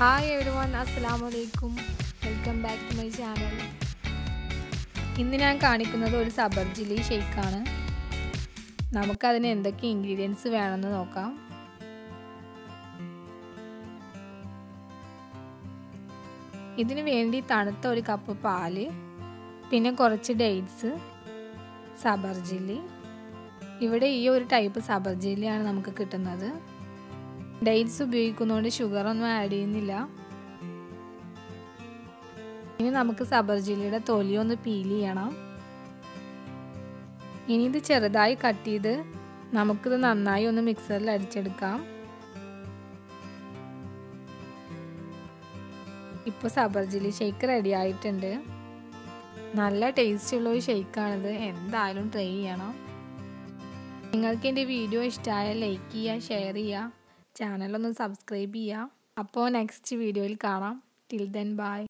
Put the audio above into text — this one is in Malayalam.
ഹായ് എവരി വൺ അസ്സാം വലൈക്കും welcome back to my channel ഇന്ന് ഞാൻ കാണിക്കുന്നത് ഒരു സബർജിലി ഷെയ്ക്കാണ് നമുക്കതിന് എന്തൊക്കെ ഇൻഗ്രീഡിയൻസ് വേണമെന്ന് നോക്കാം ഇതിന് വേണ്ടി തണുത്ത ഒരു കപ്പ് പാല് പിന്നെ കുറച്ച് ഡേറ്റ്സ് സബർജില്ലി ഇവിടെ ഈ ഒരു ടൈപ്പ് സബർജില്ലിയാണ് നമുക്ക് കിട്ടുന്നത് ഡേറ്റ്സ് ഉപയോഗിക്കുന്നതുകൊണ്ട് ഷുഗർ ഒന്നും ആഡ് ചെയ്യുന്നില്ല ഇനി നമുക്ക് സബർജില്ലിയുടെ തൊലി ഒന്ന് പീൽ ചെയ്യണം ഇനി ഇത് ചെറുതായി കട്ട് ചെയ്ത് നമുക്കിത് നന്നായി ഒന്ന് മിക്സറിൽ അടിച്ചെടുക്കാം ഇപ്പോൾ സബർജില്ലി ഷെയ്ക്ക് റെഡി ആയിട്ടുണ്ട് നല്ല ടേസ്റ്റ് ഉള്ള ഒരു ഷെയ്ക്കാണിത് എന്തായാലും ട്രൈ ചെയ്യണം നിങ്ങൾക്ക് എൻ്റെ വീഡിയോ ഇഷ്ടമായാൽ ലൈക്ക് ചെയ്യുക ഷെയർ ചെയ്യുക ചാനലൊന്ന് സബ്സ്ക്രൈബ് ചെയ്യുക അപ്പോൾ നെക്സ്റ്റ് വീഡിയോയിൽ കാണാം ടിൽ ദെൻ ബൈ